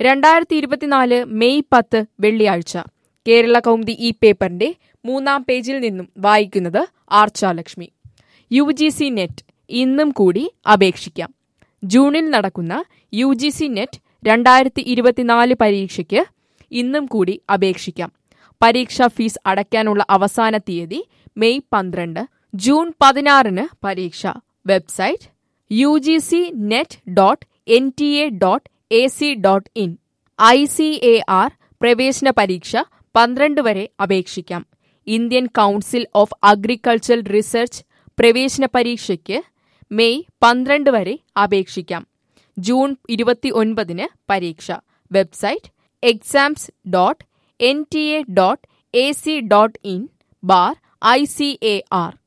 രണ്ടായിരത്തി ഇരുപത്തിനാല് മെയ് പത്ത് വെള്ളിയാഴ്ച കേരള കൗമുദി ഈ പേപ്പറിന്റെ മൂന്നാം പേജിൽ നിന്നും വായിക്കുന്നത് Archalakshmi U G C net ഇന്നും കൂടി അപേക്ഷിക്കാം ജൂണിൽ നടക്കുന്ന യു ജി സി നെറ്റ് രണ്ടായിരത്തി ഇരുപത്തിനാല് പരീക്ഷയ്ക്ക് ഇന്നും കൂടി അപേക്ഷിക്കാം പരീക്ഷാ ഫീസ് അടയ്ക്കാനുള്ള അവസാന തീയതി മെയ് പന്ത്രണ്ട് ജൂൺ പതിനാറിന് പരീക്ഷ website U G C net dot N T A dot A C dot in I C A R പ്രവേശന പരീക്ഷ പന്ത്രണ്ട് വരെ അപേക്ഷിക്കാം Indian council of agriculture research പ്രവേശന പരീക്ഷയ്ക്ക് മെയ് പന്ത്രണ്ട് വരെ അപേക്ഷിക്കാം ജൂൺ ഇരുപത്തി ഒൻപതിന് പരീക്ഷ website exams dot N T A dot A C dot in bar I C A R